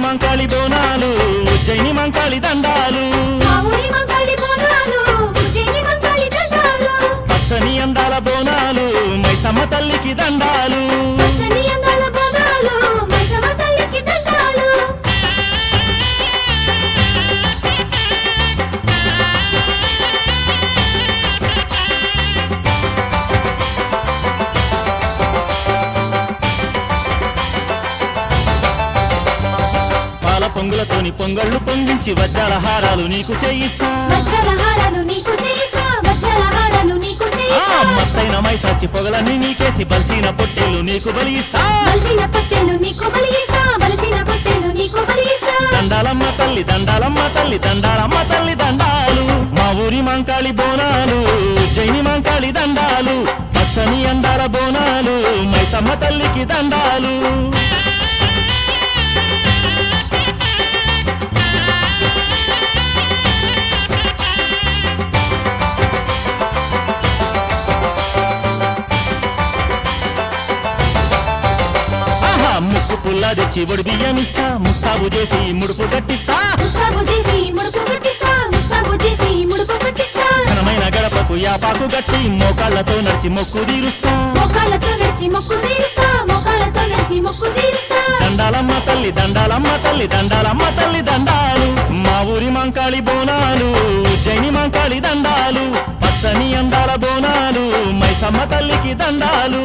మంకాళి బోనాలు ఉజ్జయిని మంకాళి దండాలు మా ఊరి మంగళి బోనాలు ఉజ్జయిని మంగళి దండాలు పచ్చని అందాల బోనాలు మైసమ్మ తల్లికి దండాలు పచ్చని అందాల బోనాలు మైసమ్మ తల్లికి దండాలు పాల పొంగులతోని పొంగళ్ళు పొంగించి వజ్రాల హారాలు నీకు చేయిస్తా వజ్రాల హారాలు నీకు చేయిస్తా వజ్రాల హారాలు నీకు ఆ, చేయిస్తా మత్తైన మైసాచి పొగలన్నీ నీకేసి బలిసిన పొట్టేలు నీకు బలిస్తా బలిసిన పొట్టేలు నీకు బలిస్తా బలిసిన పొట్టేలు నీకు బలిస్తా దండాలమ్మ తల్లి దండాలమ్మ తల్లి దండాలమ్మ తల్లి దండాలు మా ఊరి మంకాళి బోనాలు జైని మంకాళి దండాలు పచ్చని అందాల బోనాలు మైసమ్మ తల్లికి దండాలు ఆహా ముక్కు పుల్ల తెచ్చి ఒడి బియ్యమిస్తా ముస్తాబు చేసి ముడుపు కట్టిస్తా ముస్తాబు చేసి ముడుపు కట్టిస్తా ముస్తాబు చేసి ముడుపు కట్టిస్తా ఘనమైన గడపకు యాపాకు గట్టి మోకాళ్ళతో నడిచి మొక్కు తీరుస్తా మోకాళ్ళతో నడిచి మొక్కు తీరుస్తా మోకాళ్ళతో నడిచి మొక్కు తీరుస్తా దండాలమ్మ తల్లి దండాలమ్మ తల్లి దండాలమ్మ తల్లి దండాలు మా ఊరి మంకాళి బోనాలు జైని మంకాళి దండాలు పచ్చని అందాల బోనాలు మైసమ్మ తల్లికి దండాలు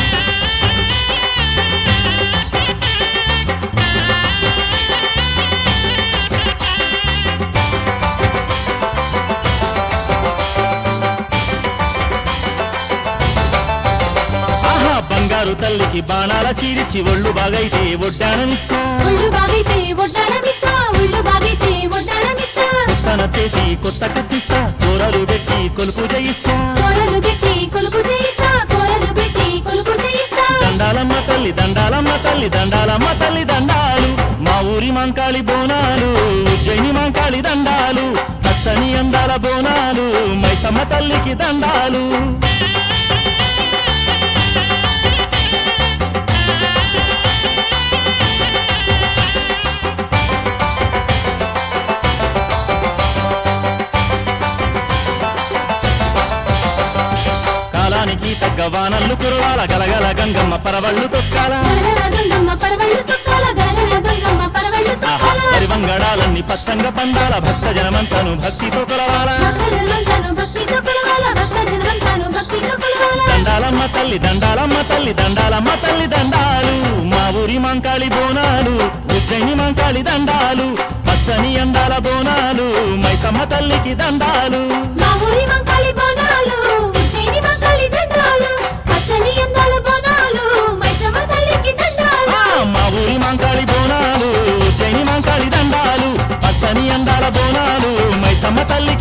ఆహా బంగారు తల్లికి బాణాల చీరిచి ఒళ్ళు బాగైతే ఒడ్డాననిస్తా ఒళ్ళు బాగైతే ఒడ్డానమిస్తా ఒళ్ళు బాగైతే ఒడ్డానమిస్తా కొత్తన చేసి కొత్త కత్తిస్తా కూరలు పెట్టి కొలుపు చేయిస్తా కూరలు పెట్టి కొలుపు చేయిస్తా కూరలు పెట్టి కొలుపు చేయిస్తా దండాలమ్మ తల్లి దండాలమ్మ తల్లి దండాలమ్మ తల్లి దండాలు మా ఊరి మంకాళి బోనాలు జైని మంకాళి దండాలు పచ్చని అందాల బోనాలు మైసమ్మ తల్లికి దండాలు కాలానికి తగ్గ వానల్లు కురవాల గలగల గంగమ్మ పరవళ్ళు తొక్కాల గలగల గంగమ్మ పరవళ్ళు తొక్కాల గలగల గంగమ్మ పరవళ్ళు ఆహా, తొక్కాల పరివంగడాలన్నీ పచ్చంగా పండాల భక్త జనమంతాను భక్తితో కొలవాల భక్త జనమంతాను భక్తితో కొలవాల భక్త జనమంతాను భక్తితో కొలవాల దండాలమ్మ తల్లి దండాలమ్మ తల్లి దండాలమ్మ తల్లి దండాలు మా ఊరి మంకాళి బోనాలు ఉజ్జయిని మంకాళి దండాలు పచ్చని అందాల బోనాలు మైసమ్మ తల్లికి దండాలు మా ఊరి మంకాళి బోనాలు ఉజ్జయిని మంకాళి దండాలు పచ్చని అందాల బోనాలు మైసమ్మ తల్లికి దండాలు ఆ, మా ఊరి మంకాళి బోనాలు ఉజ్జయిని మంకాళి దండాలు పచ్చని అందాల బోనాలు మైసమ్మ తల్లికి